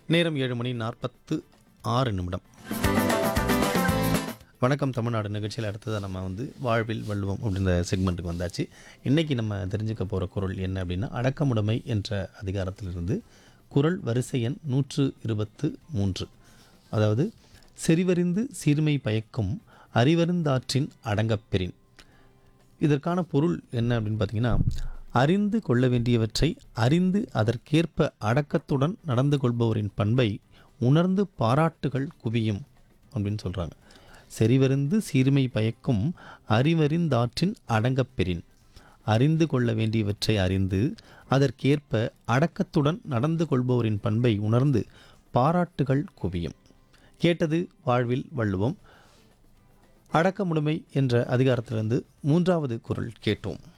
நேரம் ஏழு மணி நாற்பத்து ஆறு நிமிடம் வணக்கம் தமிழ்நாடு நிகழ்ச்சியில் அடுத்ததாக நம்ம வந்து வாழ்வில் வள்ளுவம் அப்படின்ற செக்மெண்ட்டுக்கு வந்தாச்சு இன்றைக்கி நம்ம தெரிஞ்சுக்க போகிற குரல் என்ன அப்படின்னா அடக்கமுடைமை என்ற அதிகாரத்திலிருந்து குரல் வரிசை எண் நூற்று இருபத்து மூன்று அதாவது செறிவறிந்து சீர்மை பயக்கும் அறிவருந்தாற்றின் அடங்கப்பெறின் இதற்கான பொருள் என்ன அப்படின்னு பார்த்தீங்கன்னா அறிந்து கொள்ள வேண்டியவற்றை அறிந்து அதற்கேற்ப அடக்கத்துடன் நடந்து கொள்பவரின் பண்பை உணர்ந்து பாராட்டுகள் குவியும் அப்படின்னு சொல்கிறாங்க செறிவறிந்து சீர்மை பயக்கும் அறிவறிந்தாற்றின் அடங்கப்பெறின் அறிந்து கொள்ள வேண்டியவற்றை அறிந்து அதற்கேற்ப அடக்கத்துடன் நடந்து கொள்பவரின் பண்பை உணர்ந்து பாராட்டுகள் குவியும் கேட்டது வாழ்வில் வள்ளுவம் அடக்கமுடைமை என்ற அதிகாரத்திலிருந்து மூன்றாவது குரல் கேட்டோம்